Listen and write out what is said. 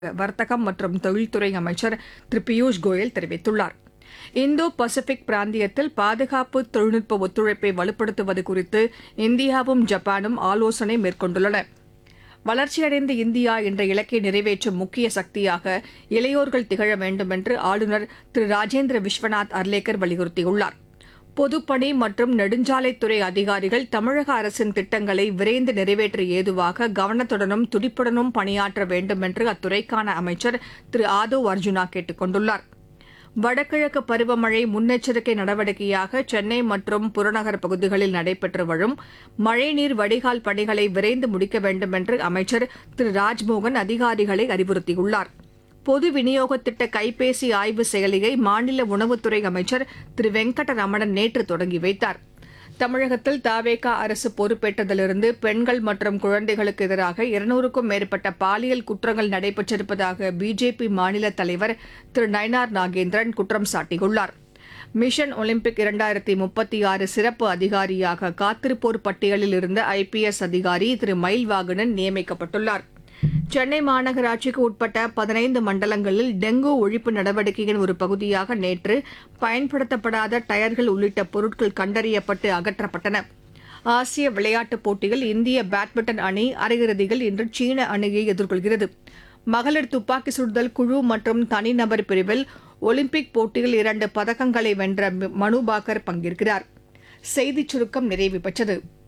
வர்த்தகம் மற்றும் தொழில்துறை அமைச்சர் திரு பியூஷ் கோயல் தெரிவித்துள்ளார் இந்தோ பசிபிக் பிராந்தியத்தில் பாதுகாப்பு தொழில்நுட்ப ஒத்துழைப்பை வலுப்படுத்துவது குறித்து இந்தியாவும் ஜப்பானும் ஆலோசனை மேற்கொண்டுள்ளன வளர்ச்சியடைந்த இந்தியா என்ற இலக்கை நிறைவேற்றும் முக்கிய சக்தியாக இளையோர்கள் திகழ வேண்டும் என்று ஆளுநர் திரு ராஜேந்திர விஸ்வநாத் அர்லேக்கர் வலியுறுத்தியுள்ளார் பொதுப்பணி மற்றும் நெடுஞ்சாலைத்துறை அதிகாரிகள் தமிழக அரசின் திட்டங்களை விரைந்து நிறைவேற்ற ஏதுவாக கவனத்துடனும் துடிப்புடனும் பணியாற்ற வேண்டும் என்று அத்துறைக்கான அமைச்சர் திரு ஆதவ் அர்ஜுனா கேட்டுக் கொண்டுள்ளார் வடகிழக்கு பருவமழை முன்னெச்சரிக்கை நடவடிக்கையாக சென்னை மற்றும் புறநகர் பகுதிகளில் நடைபெற்று வரும் மழைநீர் வடிகால் பணிகளை விரைந்து முடிக்க வேண்டும் என்று அமைச்சர் திரு ராஜ்மோகன் அதிகாரிகளை அறிவுறுத்தியுள்ளார் பொது விநியோக திட்ட கைபேசி ஆய்வு செயலியை மாநில உணவுத்துறை அமைச்சர் திரு வெங்கடரமணன் நேற்று தொடங்கி வைத்தார் தமிழகத்தில் தாவேகா அரசு பொறுப்பேற்றதிலிருந்து பெண்கள் மற்றும் குழந்தைகளுக்கு எதிராக இருநூறுக்கும் மேற்பட்ட பாலியல் குற்றங்கள் நடைபெற்றிருப்பதாக பிஜேபி மாநில தலைவர் திரு நயனார் நாகேந்திரன் குற்றம் சாட்டியுள்ளார் மிஷன் ஒலிம்பிக் இரண்டாயிரத்தி முப்பத்தி ஆறு சிறப்பு அதிகாரியாக காத்திருப்போர் பட்டியலில் இருந்த ஐபிஎஸ் அதிகாரி திரு மயில்வாகனன் நியமிக்கப்பட்டுள்ளார் சென்னை மாநகராட்சிக்கு உட்பட்ட பதினைந்து மண்டலங்களில் டெங்கு ஒழிப்பு நடவடிக்கையின் ஒரு பகுதியாக நேற்று பயன்படுத்தப்படாத டயர்கள் உள்ளிட்ட பொருட்கள் கண்டறியப்பட்டு அகற்றப்பட்டன ஆசிய விளையாட்டுப் போட்டியில் இந்திய பேட்மிண்டன் அணி அரையிறுதியில் இன்று சீன அணியை எதிர்கொள்கிறது மகளிர் துப்பாக்கி சுடுதல் குழு மற்றும் தனிநபர் பிரிவில் ஒலிம்பிக் போட்டியில் இரண்டு பதக்கங்களை வென்ற மனு பாக்கர் பங்கேற்கிறார் செய்திச் சுருக்கம் நிறைவு பெற்றது